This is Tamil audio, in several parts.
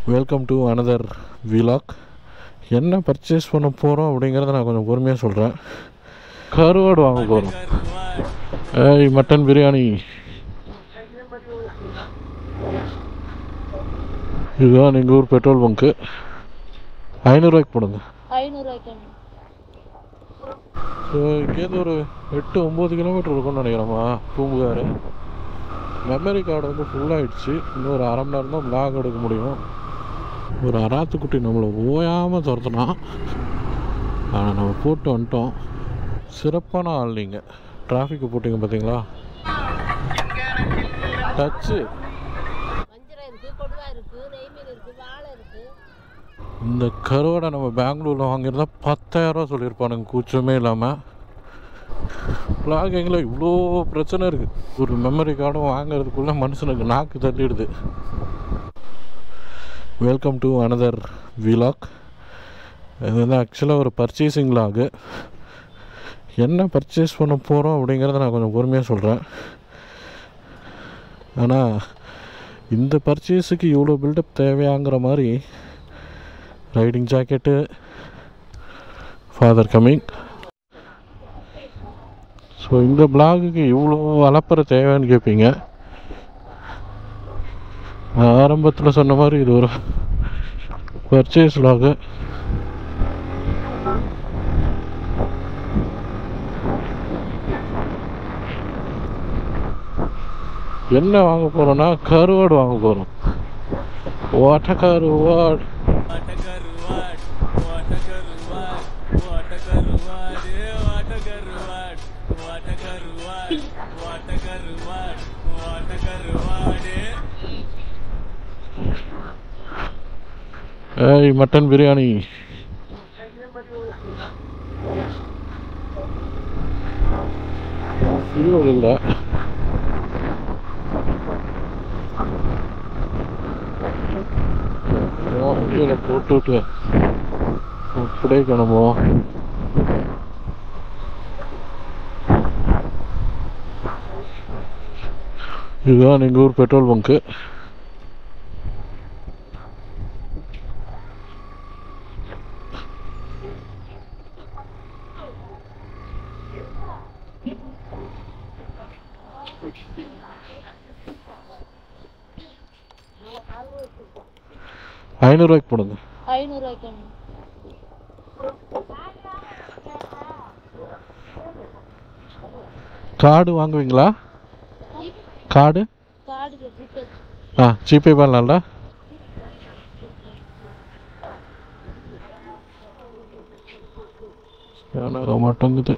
வெல்கம் டு அனதர் விலாக் என்ன பர்ச்சேஸ் பண்ண போகிறோம் அப்படிங்கிறத நான் கொஞ்சம் பொறுமையாக சொல்கிறேன் கருவாடு வாங்க போகிறோம் ஏய் மட்டன் பிரியாணி இதுதான் எங்கள் ஊர் பெட்ரோல் பங்க்கு ஐநூறுரூவாய்க்கு போடுங்க ஐநூறுரூவாய்க்கு ஸோ இங்கேருந்து ஒரு எட்டு ஒம்பது கிலோமீட்டர் இருக்கும்னு நினைக்கிறேம்மா பூம்புகார் மெமரி கார்டு வந்து ஃபுல்லாகிடுச்சு இன்னும் ஒரு அரை மணி நேரம் தான் vlog எடுக்க முடியும் ஒரு அராத்துக்குட்டி நம்மளை ஓயாமல் துரத்துனான் ஆனால் நம்ம போட்டு வந்துட்டோம் சிறப்பான ஆள் நீங்கள் டிராஃபிக்கை போட்டிங்க பார்த்தீங்களா டச்சு வஞ்சரம் இருக்குது கொடுவா இருக்குது நெய்மீன் இருக்குது வாழை இருக்குது இந்த கருவாடை நம்ம பெங்களூரில் வாங்கியிருந்தா பத்தாயிரரூவா சொல்லியிருப்பானுங்க கூச்சமே இல்லாமல் பிளாகிங்கில் இவ்வளோ பிரச்சனை இருக்குது ஒரு மெமரி கார்டும் வாங்குறதுக்குள்ளே மனுஷனுக்கு நாக்கு தள்ளிடுது வெல்கம் டு அனதர் விலாக் இது வந்து ஆக்சுவலாக ஒரு பர்ச்சேசிங் லாகு என்ன பர்ச்சேஸ் பண்ண போகிறோம் அப்படிங்கிறத நான் கொஞ்சம் பொறுமையாக சொல்கிறேன் ஆனால் இந்த பர்ச்சேஸுக்கு இவ்வளோ பில்டப் தேவையாங்கிற மாதிரி riding jacket father coming so இந்த பிளாகுக்கு இவ்வளோ அலப்பறை தேவைன்னு கேட்பீங்க நான் ஆரம்பத்தில் சொன்ன மாதிரி இது ஒரு பர்ச்சேஸ் லாகு என்ன வாங்க போகிறோன்னா கருவாடு வாங்க போகிறோம் ஓட்ட கருவாடு வாட்டகருவாட் வாட்டகருவாட் வாட்டகருவாட் வாட்டகருவாட் வாட்டகருவாட் வாட்டகருவாட் வாட்டகருவாட் ஏய் மட்டன் பிரியாணி சில்வர் இல்லை வண்டியில் போட்டுவிட்டு அப்படியே கிளம்போ இதுதான் எங்கள் ஊர் பெட்ரோல் பங்க்கு ஐநூறுரூவாய்க்கு போடுங்க ஐநூறுரூவாய்க்கு கார்டு வாங்குவீங்களா கார்டு கார்டு இருக்குது ஆ ஜிபே பண்ணலாம்ல எனக்கு மாட்டேங்குது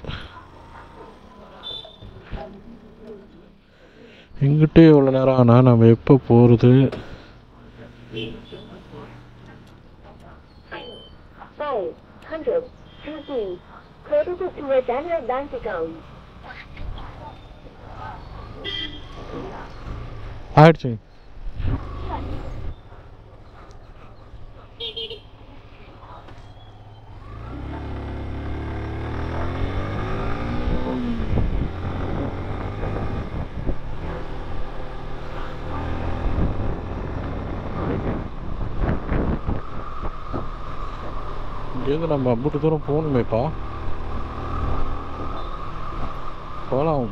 எங்கிட்டே இவ்வளோ நேரம் ஆனால் நம்ம எப்போ போகிறது five hundred fifteen credited to a general bank account. ஆயிடுச்சு இங்கேருந்து நம்ம அம்புட்டு தூரம் போகணுமேப்பா போகலாம்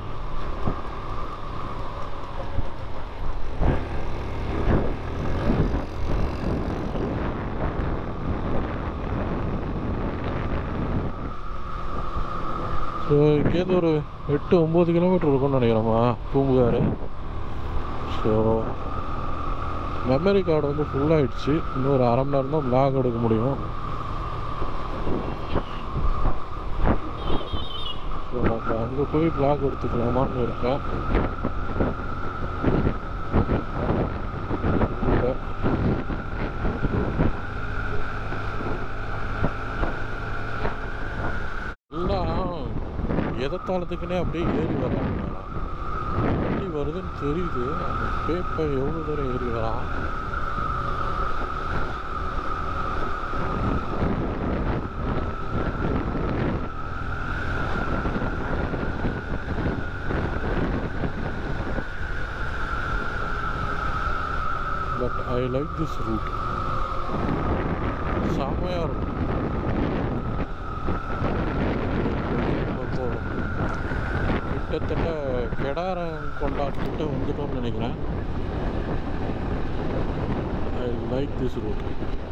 ஸோ இங்கேருந்து ஒரு எட்டு ஒம்பது கிலோமீட்டர் இருக்கும்னு நினைக்கிறேம்மா பூம்புகார் ஸோ மெமரி கார்டு வந்து ஃபுல்லாகிடுச்சு இன்னும் ஒரு அரை மணி நேரம் தான் vlog எடுக்க முடியும் ஸோ நம்ம அங்கே போய் vlog எடுத்துக்கலாமான்னு இருக்கேன் இல்ல. எல்லாம் எதத்தாளத்துக்குன்னே அப்படியே ஏறி வராங்க மேலே வண்டி வருதுன்னு தெரியுது அந்த பேப்பர் எவ்வளோ தூரம் ஏறி வரான் but I like this route செம்மையாக இருக்கும் இப்போ கிட்டத்தட்ட கெடாரம் கொண்டாட்டிட்ட வந்துட்டோம்னு நினைக்கிறேன் ஐ லைக் திஸ் ரூட்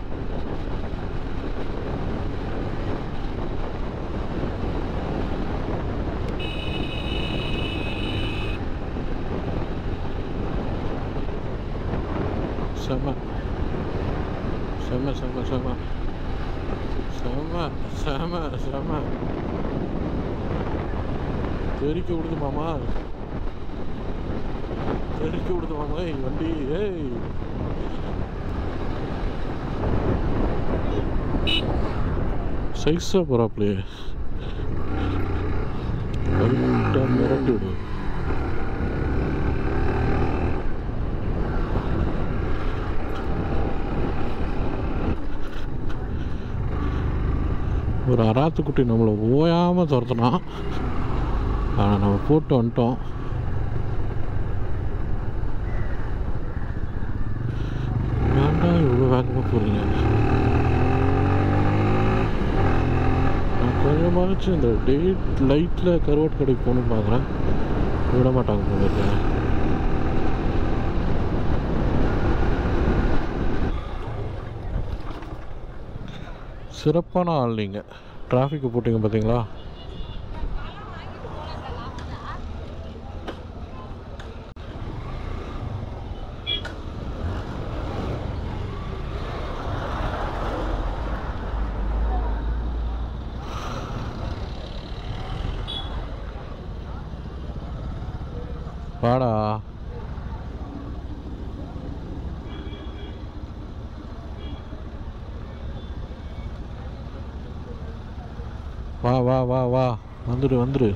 செம்ம செம்ம செம்ம செம்ம செம்ம செம்ம செம்ம தெறிக்க விடுது மாமா தெறிக்க விடுது மாமா ஏய் வண்டி ஏய் சைஸாக போகிறாப்லே லைட்டாக மிரட்டி விடு ஒரு அராத்துக்குட்டி நம்மளை ஓயாமல் துரத்துனான் ஆனால் நம்ம போட்டு வந்துட்டோம் ஏன்டா இவ்வளோ வேகமாக போகிறீங்க நான் கொஞ்சமாச்சும் இந்த டேட் லைட்டில் கருவாட்டு கடைக்கு போகணும்னு பார்க்குறேன் விட மாட்டாங்க போல இருக்கு. சிறப்பான ஆள் நீங்கள் டிராஃபிக்கு போட்டிங்க பார்த்தீங்களா வாடா வா வா வா வா வந்துடு வந்துடு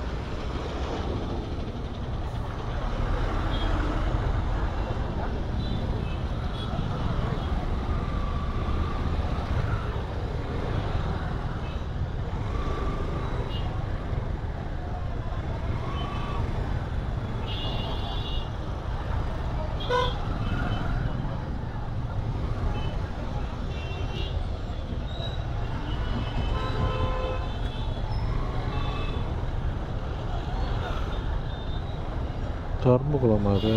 தர்மகுளம் அது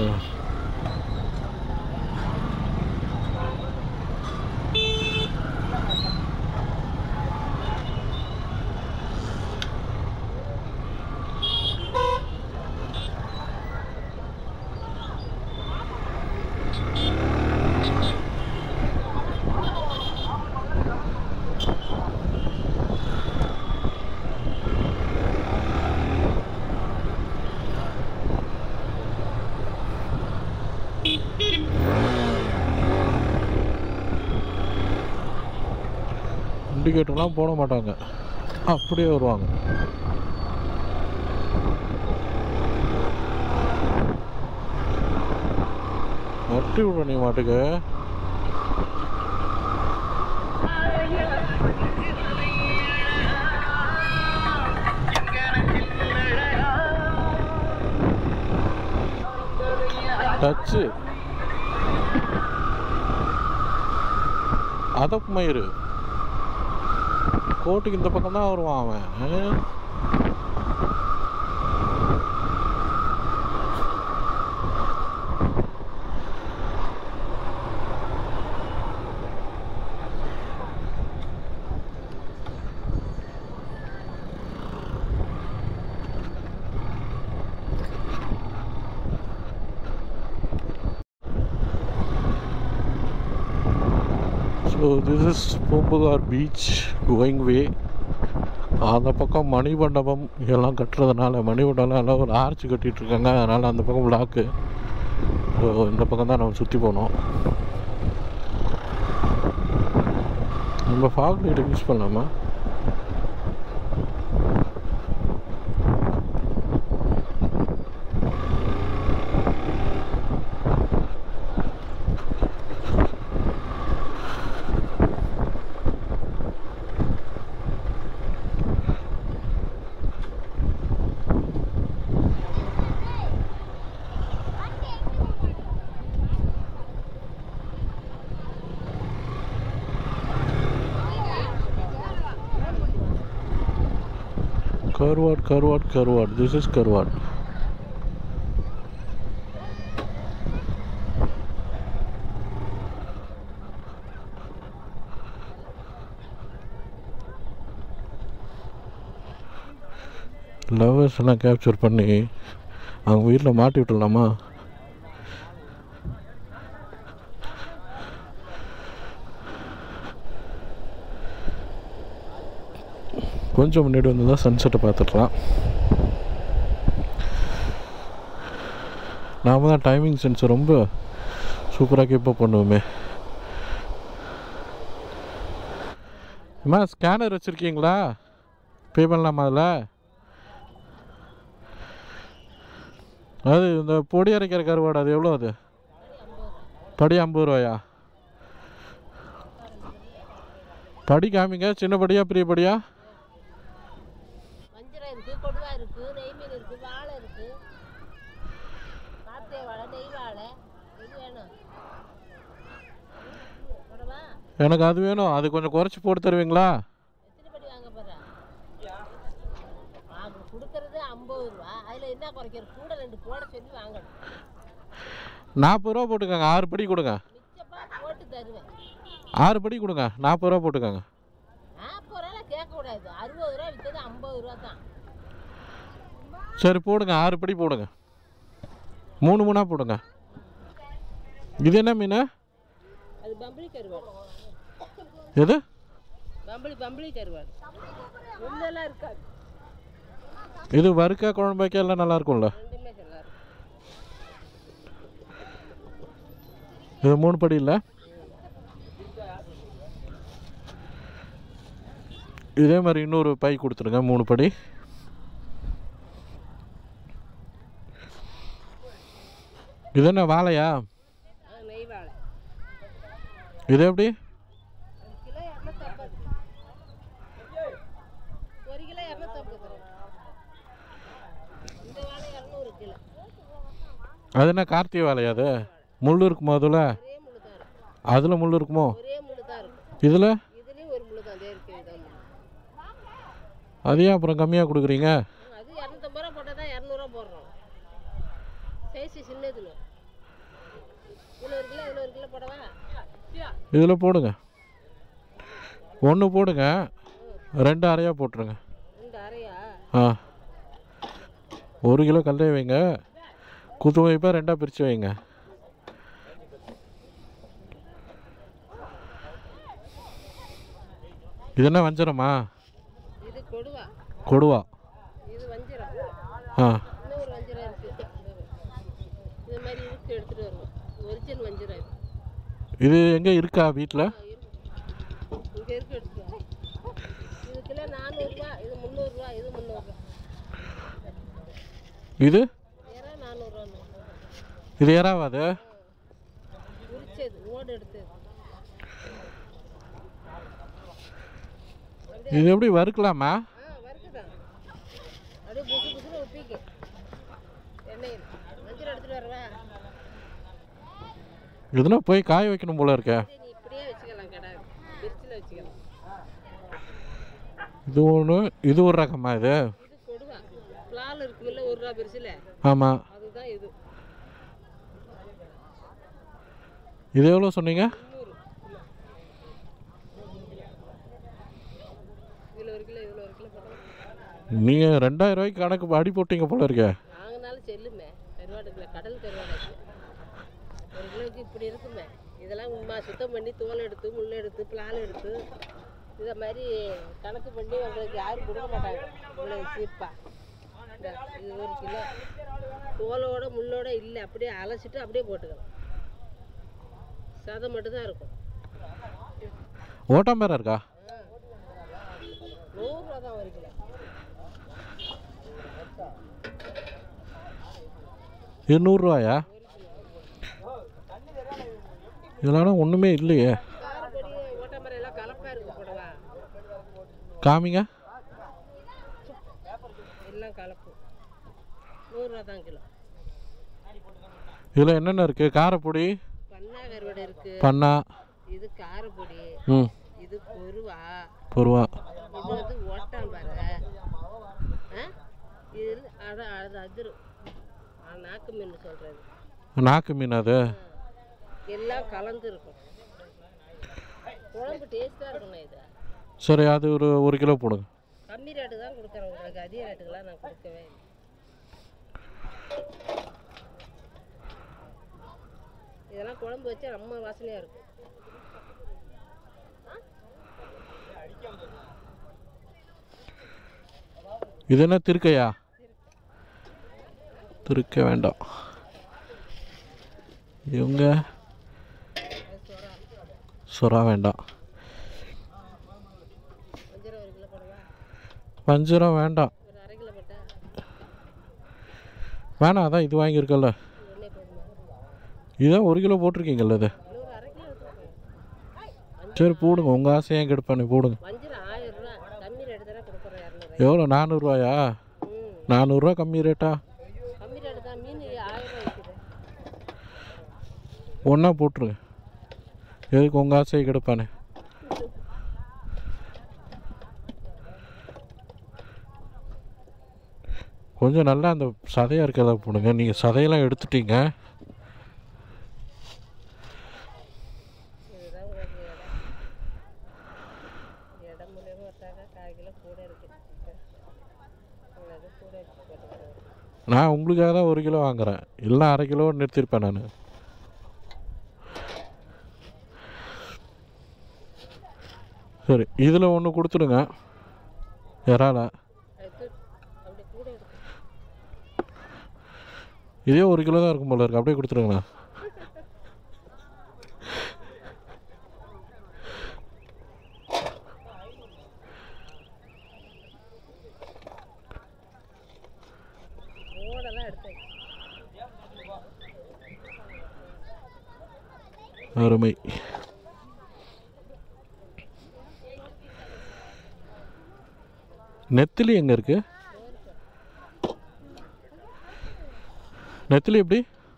இண்டிகேட்டர்லாம் போட மாட்டாங்க அப்படியே வருவாங்க நட்டி விட நீ மாட்டுக்கு டச்சு அதப் மயிறு கோட்டுக்கு இந்த பக்கம் தான் வருவான் அவன் ஆ? So this is Poompuhar beach going way அந்த பக்கம் மணிமண்டபம் எல்லாம் கட்டுறதுனால மணிமண்டபம் எல்லாம் ஒரு ஆர்ச் கட்டிட்டு இருக்காங்க அதனால் அந்த பக்கம் பிளாக்கு ஸோ இந்த பக்கம் தான் நம்ம சுற்றி போனோம் நம்ம ஃபாக் லைட் யூஸ் பண்ணலாமா கருவாட் கருவாட் கருவாட் திஸ் இஸ் கருவாட் லவ்வர்ஸ் எல்லாம் கேப்சர் பண்ணி அவங்க வீட்டில் மாட்டி விட்டுலாமா கொஞ்சம் முன்னாடி வந்து தான் சன்செட்டை பார்த்துக்கலாம் நாம தான் டைமிங் சென்ஸ் ரொம்ப சூப்பராக கீப்பப் பண்ணுவோமே அம்மா ஸ்கேனர் வச்சுருக்கீங்களா பே பண்ணலாமா அதில் அது இந்த பொடி அரைக்கிற கருவாடு அது எவ்வளோ அது படி ஐம்பது ரூபாயா படி காமிங்க சின்ன படியா பெரிய படியா வஞ்சரம் இருக்கு கொடுவா இருக்கு நெய் மீன் இருக்கு வாழை இருக்கு காத்தே வாழை நெய் வாழை எது வேணும் போடவா எனக்கு அது வேணும் அது கொஞ்சம் குறைச்சி போட்டு தருவீங்களா எத்தனை படி வாங்க போற வாங்க கொடுக்கறது ஐம்பது ரூபா அதில் என்ன குறைக்கிறது கூட ரெண்டு போட சொல்லி வாங்கணும் நாற்பது ரூபா போட்டுக்கோங்க ஆறு படி கொடுங்க மிச்சப்பா போட்டு தருவேன் ஆறு படி கொடுங்க நாற்பது ரூபா போட்டுக்கோங்க நாற்பது ரூபாய் கேட்கக்கூடாது அறுபது ரூபா விற்றது ஐம்பது ரூபா தான் சரி போடுங்க ஆறு படி போடுங்க மூணு மூணாக போடுங்க இது என்ன மீன் அது பம்பளி கருவாடு எது பம்பளி பம்பளி கருவாடு முன்னெல்லாம் இருக்காது இது வறுக்க குழம்பு வைக்க எல்லாம் நல்லா இருக்கும்ல ரெண்டுமே நல்லா இருக்கும் இது மூணு படி இல்லை இதே மாதிரி இன்னொரு பை கொடுத்துருங்க மூணு படி இது என்ன வாழையா ஆ, நெய் வாழை இது எப்படி ஒரு கிலோ இரநூத்தம்பது ஒரு கிலோ இரநூத்தம்பது இந்த வாழை இரநூறு கிலோ அது என்ன கார்த்திகை வாழையா அது முள் இருக்குமோ அதில் ஒரே முள்ளு தான் இருக்கும் அதில் முள் இருக்குமோ ஒரே முள்ளு தான் இருக்கும் இதில் இதுலேயும் ஒரு முள்ளு தான் அதே இருக்கு இதான் முள்ளு. அது ஏன் அப்புறம் கம்மியாக கொடுக்குறீங்க ஆ, அது இரநூத்தம்பது ரூபா போட்டால் தான் இரநூறுவா போடுறோம் சைஸு சின்னதுல இதில் ஒரு கிலோ இதில் ஒரு கிலோ போடவா இதில் போடுங்க ஒன்று போடுங்க ரெண்டு அரையாக போட்டுருங்க ரெண்டு அரையா ஆ ஒரு கிலோ கல்லையை வைங்க குத்து வைப்பாக ரெண்டாக பிரித்து வைங்க இது என்ன வஞ்சரமா இது கொடுவா கொடுவா இது வஞ்சிரம் ஆ இன்னும் ஒரு வஞ்சிரம் இருக்கு இது மாதிரி இருக்கு எடுத்துட்டு வருவோம் ஒரிஜினல் வஞ்சிரம் இது இது எங்கே இருக்கா வீட்டில் ஆ, இருக்கு இங்கே இருக்கு எடுத்துட்டு வரோம் இது கிலோ நானூறுரூவா இது முந்நூறுரூவா இது முந்நூறுரூவா இது வேற நானூறுரூவா இது ஏறாவாது உரிச்சது ஓடு எடுத்தது இது எப்படி வறுக்கலாமா ஆ வறுக்குதான் அப்படியே புசு புசுன்னு உப்பிக்கு எண்ணெயில் வஞ்சிரம் எடுத்துட்டு வரவா இதுனா போய் காய வைக்கணும் போல இருக்கே சரி நீ இப்படியே வச்சுக்கலாம் கடை பிரிச்சில் வச்சுக்கலாம் இது ஒன்று இது ஒரு ரகமா இது இது கொடுவா பிளால் இருக்குமில்ல ஒரு ரூபா பெருசில் ஆமாம் அதுதான் இது இது எவ்வளோ சொன்னீங்க முந்நூறு இதில் ஒரு கிலோ இதில் ஒரு கிலோ போட்டோம் நீங்கள் ரெண்டாயிரம் ரூபாய்க்கு கணக்கு அடி போட்டீங்க போல இருக்கே வாங்கினாலும் செல்லுமே கருவாடுக்குள்ள கடல் கருவாடு ஒரு கிலோவுக்கு இப்படி இருக்குமே இதெல்லாம் உண்மை சுத்தம் பண்ணி தோல் எடுத்து முள் எடுத்து பிளால் எடுத்து இதை மாதிரி கணக்கு பண்ணி உங்களுக்கு யாரும் கொடுக்க மாட்டாங்க இவ்வளோ சீப்பா இந்த இது ஒரு கிலோ தோலோட முள்ளோட இல்லை அப்படியே அலசிட்டு அப்படியே போட்டுக்கலாம் சதை மட்டும்தான் இருக்கும் ஓட்டாம்பேரா இருக்கா நூறுரூவா தான் ஒரு கிலோ இது நூறுரூவாயா இதெல்லாம் ஒன்றுமே இல்லையே காரப்பொடி ஓட்டமரம் எல்லாம் கலப்பாக இருக்கு போடவா காமிங்க எல்லாம் கலப்பு நூறுரூவா தான் கிலோ இதில் என்னென்ன இருக்குது காரப்பொடி பண்ணா கருவாடு இருக்கு பண்ணா இது காரப்பொடி ம் இது பொருவா பொருவா இது வந்து ஓட்டாம்பரை ஆ இது அதான் அது அதிரும் ஆ, நாக்கு மீன் சொல்கிறது நாக்கு மீன் அது எல்லாம் கலந்து இருக்கும் குழம்பு டேஸ்ட்டாக இருக்குண்ணா இது சரி அது ஒரு ஒரு கிலோ போடுங்க கம்மி ரேட்டு தான் கொடுக்குறேன் உங்களுக்கு அதிக ரேட்டுக்கெல்லாம் நான் கொடுக்கவே இல்லை இதெல்லாம் குழம்பு வச்சா ரொம்ப வாசனையாக இருக்கும் இது என்ன திருக்கையா திருக்க வேண்டாம் இவங்க சுறா வேண்டாம் வஞ்சிரம் ஒரு கிலோ போடவா வஞ்சிரம் வேண்டாம் ஒரு அரை கிலோ போட்டா வேணாம் அதான் இது வாங்கியிருக்கல ஒன்றே போதுமா இதான் ஒரு கிலோ போட்டிருக்கீங்கல்ல இது இன்னொரு அரை கிலோ எடுத்துக்கோங்க சரி போடுங்க உங்கள் ஆசையாக கெடுப்பானே போடுங்க வஞ்சிரம் ஆயிரம் ரூபா கம்மி ரேட்டு தானே கொடுக்குறோம் இரநூறு எவ்வளோ நானூறுரூவாயா ம் நானூறுரூவா கம்மி ரேட்டா கம்மி ரேட்டு தான் மீன் ஆயிரம் ரூபா விற்குது ஒன்றா போட்டுருங்க எதுக்கு உங்கள் ஆசையை கெடுப்பானே கொஞ்சம் நல்லா அந்த சதையாக இருக்கிறத போடுங்க நீங்கள் சதையெல்லாம் எடுத்துட்டீங்க இதுதான் உங்களுக்கு இடம் இடம் மூலியமாக விட்டாக்கா கால் கிலோ கூட இருக்கு அவ்வளோ கூட இருக்கு போட்டுக்கிறேன் நான் உங்களுக்காக தான் ஒரு கிலோ வாங்குறேன் இல்லை அரை கிலோ நிறுத்திருப்பேன் நான் சரி இதில் ஒன்று கொடுத்துடுங்க இறால எடுத்து அப்படி கூட இருக்கு இதே ஒரு கிலோ தான் இருக்கும் போல இருக்கு அப்படியே கொடுத்துருங்கண்ணா ஓடெல்லாம் எடுத்தேன் அருமை நெத்திலி எங்கே இருக்கு நெத்திலி எப்படி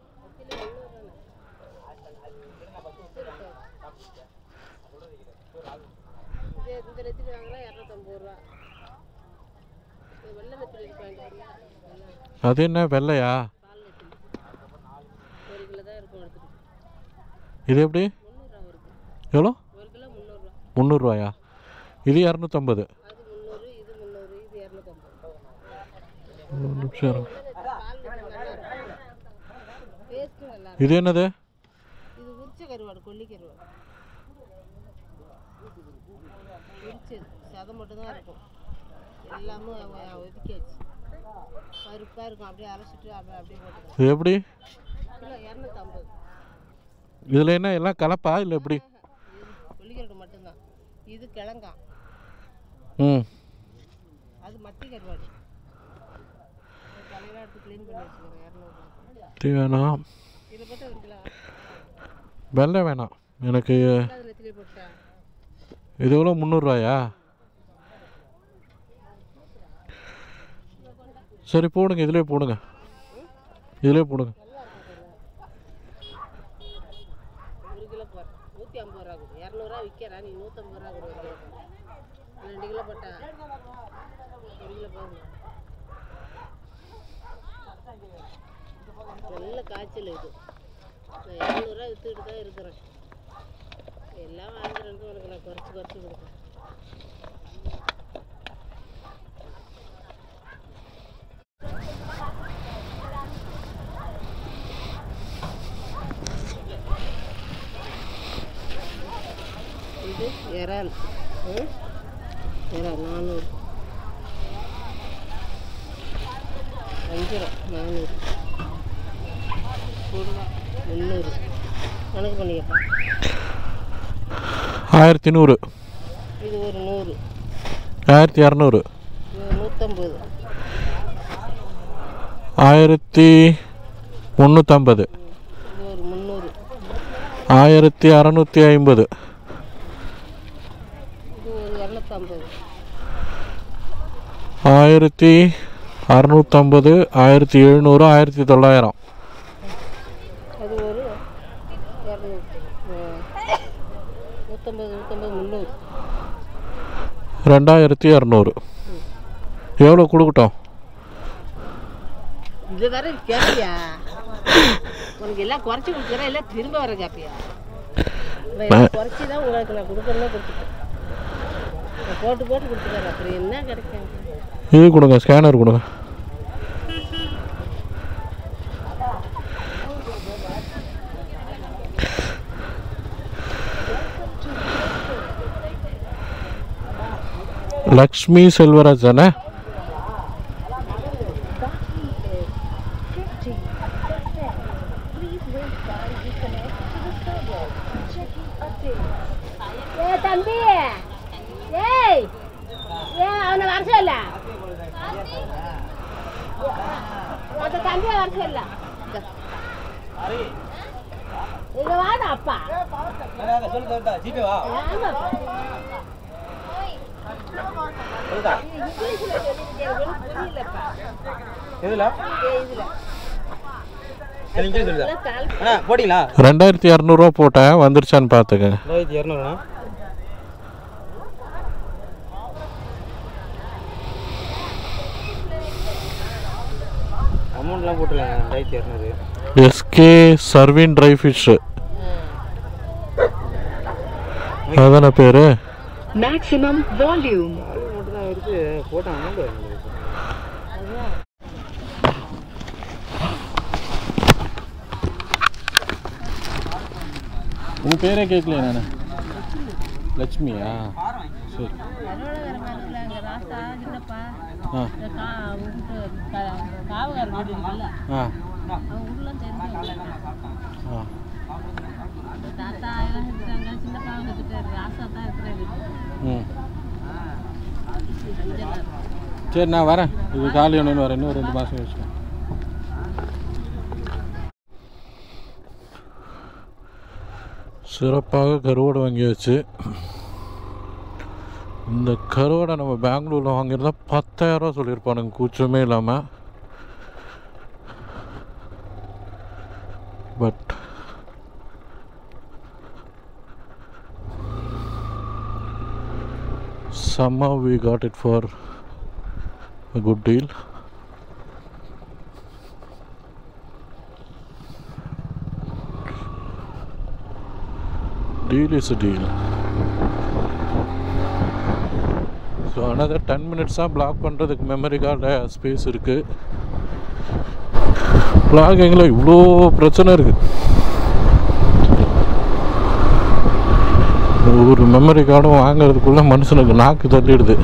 இது இந்த நெத்திலி வாங்கினா இரநூத்தம்பது ரூபா இது வெள்ளை நெத்திலி இருக்கு வாங்கிட்டு வெள்ளை அது என்ன வெள்ளையா பால் நெத்திலி ஒரு கிலோ தான் இருக்கும் எடுத்துட்டு இது எப்படி முந்நூறுரூவா வருது எவ்வளோ ஒரு கிலோ முந்நூறுரூவா முந்நூறுரூவாயா இது இரநூத்தம்பது அது முந்நூறு இது முந்நூறு இது இரநூத்தம்பது ஒரு நிமிஷம் இருங்க. பால் நெத்திலி நல்லா இருக்கும் டேஸ்ட்டும் நல்லா இருக்கும் இது என்னது இது உரிச்ச கருவாடு கொல்லி கருவாடு உரிச்சது சதை மட்டும்தான் இருக்கும் எல்லாமே அவ- ஒதுக்கியாச்சு பருப்பாக இருக்கும் அப்படியே அரைச்சிட்டு அப்படியே அப்படியே போட்டுக்கலாம் இது எப்படி கிலோ இரநூத்தம்பது இதில் என்ன எல்லாம் கலப்பா இல்லை எப்படி இது கொல்லிக்கருவாடு மட்டும்தான் இது கிழங்கா ம் அது மத்தி கருவாடு தலையெல்லாம் எடுத்து க்ளீன் பண்ணி வச்சுக்கிறேன் இரநூறுவா இது வேணாம் இதில் போட்டு ஒரு கிலோ வெள்ளை வேணாம் எனக்கு அது நெத்திலே போட்டா இது எவ்வளோ முந்நூறுரூவாயா சரி போடுங்க இதிலே போடுங்க இதிலே போடுங்க ஒரு கிலோ போடுறேன் நூற்றி ஐம்பது ரூபா கொடு இரநூறுவா விற்கிறா நீ நூற்றம்பது ரூபா கொடு ஒரு கிலோ போடு. ரெண்டு கிலோ போட்டா ஒரு கிலோ போதும் நல்ல காய்ச்சல் இது நான் இரநூறுவா விற்றுக்கிட்டு தான் இருக்கிறேன் எல்லாம் வாங்குறேன்ட்டு உனக்கு நான் குறைச்சி குறைச்சி கொடுப்பேன் இது இறால் ம்? இறால் நானூறு வஞ்சிரம் நானூறு கொடுவா முந்நூறு கணக்கு பண்ணிக்கப்பா ஆயிரத்தி நூறு இது ஒரு நூறு ஆயிரத்தி இரநூறு இது ஒரு நூற்றம்பது ஆயிரத்தி முந்நூற்றம்பது இது ஒரு முந்நூறு ஆயிரத்தி அறநூற்றி ஐம்பது இது ஒரு இரநூத்தம்பது ஆயிரத்தி அறநூற்றம்பது ஆயிரத்தி எழுநூறு ஆயிரத்தி தொள்ளாயிரம் அது ஒரு இரநூறு நூற்றம்பது நூற்றம்பது முந்நூறு ரெண்டாயிரத்தி இரநூறு எவ்வளோ கொடுக்கட்டும் இது வேற கேப்பியா உனக்கு எல்லாம் குறைச்சி கொடுக்குறேன் எல்லாம் திரும்ப வர கேப்பியா குறைச்சி தான் உங்களுக்கு நான் கொடுக்கணும்னா கொடுத்துட்டேன் நான் போட்டு போட்டு கொடுத்துக்கிறேன் அப்புறம் என்ன கிடைக்கும் இது கொடுங்க ஸ்கேனர் கொடுங்க லக்ஷ்மி செல்வராஜ் தானே ஏ தம்பி ஏய் ஏ அவனை வர சொல்ல அந்த தம்பியை வர சொல்ல இங்க வாடா அப்பா ஆமா இங்கிலீஷ்ல சொல்லிக்கிட்டே எனக்கு புரியலப்பா எதுல இதுல இங்கிலீஷ் சொல்லுதா எல்லாம் கால் அண்ணா போட்டிங்களா ரெண்டாயிரத்தி இரநூறுவா போட்டேன் வந்துருச்சான்னு பார்த்துங்க ரெண்டாயிரத்தி இரநூறுண்ணா அமௌண்ட்லாம் போட்டுருக்காங்க ரெண்டாயிரத்தி இரநூறு எஸ்கே சர்வின் ட்ரை ஃபிஷ்ஷு அதான பேர் Maximum volume. அது மட்டும் தான் இருக்கு போட்ட அமௌண்ட் உங்கள் பேரே கேட்கலையே நான் லட்சுமியா சரி அங்கே ராசா சின்னப்பா ஆ இந்த கா விட்டு காவகார் வீடு இருக்குல்ல ஆ அவங்க ஊர்லாம் தெரிஞ்சு ஆ இந்த தாத்தா எல்லாம் இருக்கிறாங்க சின்னப்பா வந்துட்டு ராசா தான் இருக்கிறாங்க ம் சரி நான் வரேன் இது காலி ஒன்று வரேன் இன்னும் ஒரு ரெண்டு மாதம் கழிச்சு சிறப்பாக கருவாடு வாங்கியாச்சு இந்த கருவாடை நம்ம பெங்களூரில் வாங்கியிருந்தா பத்தாயிரரூவா சொல்லியிருப்பானுங்க கூச்சமே இல்லாமல் but somehow we got it for a good deal deal is a deal so another ten minutes தான் பிளாக் பண்ணுறதுக்கு மெமரி கார்டு ஸ்பேஸ் இருக்குது பிளாகிங்கில் இவ்வளோ பிரச்சனை இருக்குது ஒரு மெமரி கார்டும் வாங்குறதுக்குள்ளே மனுஷனுக்கு நாக்கு தள்ளிடுது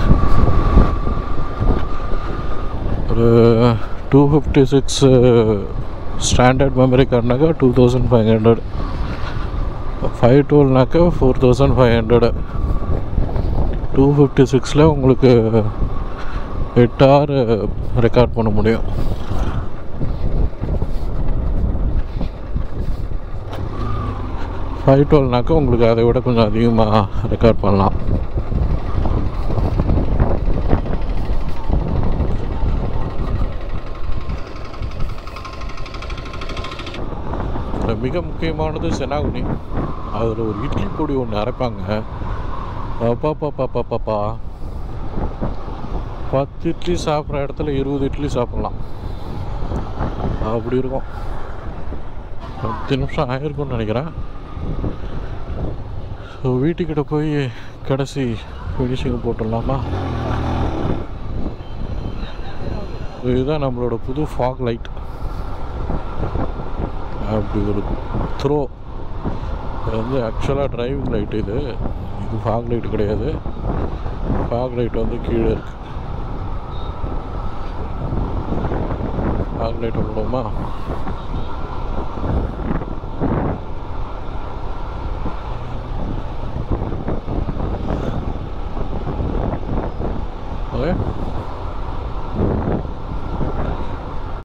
ஒரு two fifty six standard memory கார்டுனாக்கா two thousand five hundred five டுவெல்னாக்கா four thousand five hundred two fifty சிக்ஸில் உங்களுக்கு எட்டு ஹவர் ரெக்கார்ட் பண்ண முடியும் ஃபைவ் டுவெல்னாக்கா உங்களுக்கு அதை விட கொஞ்சம் அதிகமாக ரெக்கார்ட் பண்ணலாம் இதுல மிக முக்கியமானது செனாகுனி அதில் ஒரு இட்லி பொடி ஒன்று அரைப்பாங்க பாப்பா பாப்பா பாப்பாப்பா பத்து இட்லி சாப்பிட்ற இடத்துல இருபது இட்லி சாப்பிட்லாம் அப்படி இருக்கும் பத்து நிமிஷம் ஆயிருக்கும்னு நினைக்கிறேன் ஸோ வீட்டுக்கிட்ட போய் கடைசி ஃபினிஷிங் போட்டுடலாமா இதுதான் நம்மளோட புது ஃபாக் லைட் அப்படி ஒரு த்ரோ இது வந்து ஆக்சுவலாக டிரைவிங் லைட் இது இது ஃபாக் லைட் கிடையாது ஃபாக் லைட் வந்து கீழே இருக்கு ஃபாக் லைட் விடுவோமா ஓகே